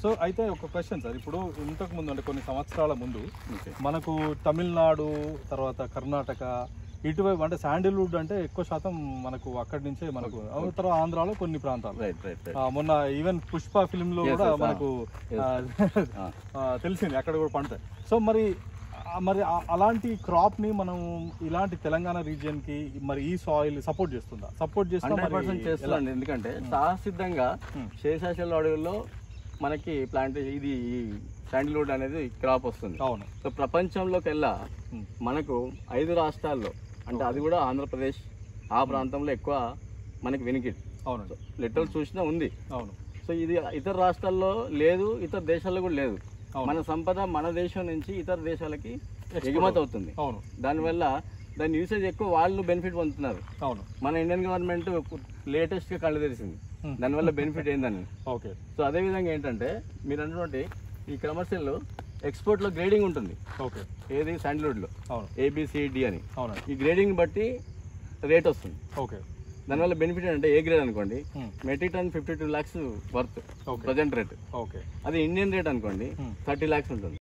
So అయితే ఒక question sir ఇప్పుడు ఇంతకు ముందు అంటే కొన్ని సంవత్సరాల ముందు ఓకే మనకు తమిళనాడు తర్వాత కర్ణాటక ఇటువైపు అంటే శాండిల్వుడ్ అంటే ఎక్కువ శాతం మనకు అక్కడి నుంచే మనకు తర్వాత ఆంధ్రాలో కొన్ని ప్రాంతాలు రైట్ రైట్ రైట్ ఆ, మొన్న ఈవెన్ పుష్ప ఫిల్మ్ లో Yes, కూడా yes, ah. మనకు Yes. ఆ, ఆ, తెలిసింది అక్కడ కూడా పండుతాయి సో మరి ఆ, మరి ఆ- అలాంటి క్రాప్ ని మనం ఇలాంటి తెలంగాణ రీజియన్ కి మరి ఈ సాయిల్ సపోర్ట్ చేస్తుందా సపోర్ట్ చేస్తా హండ్రెడ్ మరి పర్సెంట్ ఎలా? చేస్తున్నాండి ఎందుకంటే సహసిద్ధంగా Hmm. శేషాచల అడవుల్లో మనకి ప్లాంటేషన్ ఇది శాండిల్వుడ్ అనేది క్రాప్ వస్తుంది అవును సో ప్రపంచంలోకి వెళ్ళా Hmm. మనకు ఐదు రాష్ట్రాల్లో అంటే అది కూడా ఆంధ్రప్రదేశ్ ఆ ప్రాంతంలో ఎక్కువ మనకి వినికిడి అవునండి లెటర్ చూసినా ఉంది అవును సో ఇది ఇతర రాష్ట్రాల్లో లేదు ఇతర దేశాల్లో కూడా లేదు అవును. మన సంపద మన దేశం నుంచి ఇతర దేశాలకి ఎగుమతి అవుతుంది అవును దానివల్ల దాని యూసేజ్ ఎక్కువ వాళ్ళు బెనిఫిట్ పొందుతున్నారు అవును మన ఇండియన్ గవర్నమెంట్ లేటెస్ట్గా కళ్ళు తెరిచింది Hmm. దానివల్ల బెనిఫిట్ ఏందని ఓకే సో అదేవిధంగా ఏంటంటే మీరు అన్నటువంటి ఈ కమర్షియల్ ఎక్స్పోర్ట్లో గ్రేడింగ్ ఉంటుంది ఓకే ఏది శాండిల్వుడ్లో అవును ఏబిసిడి అని అవునండి ఈ గ్రేడింగ్ బట్టి రేట్ వస్తుంది ఓకే దానివల్ల బెనిఫిట్ ఏంటంటే ఏ గ్రేడ్ అనుకోండి Hmm. Metric ton fifty two lakhs worth okay present rate okay అది ఇండియన్ రేట్ అనుకోండి Hmm. థర్టీ ల్యాక్స్ ఉంటుంది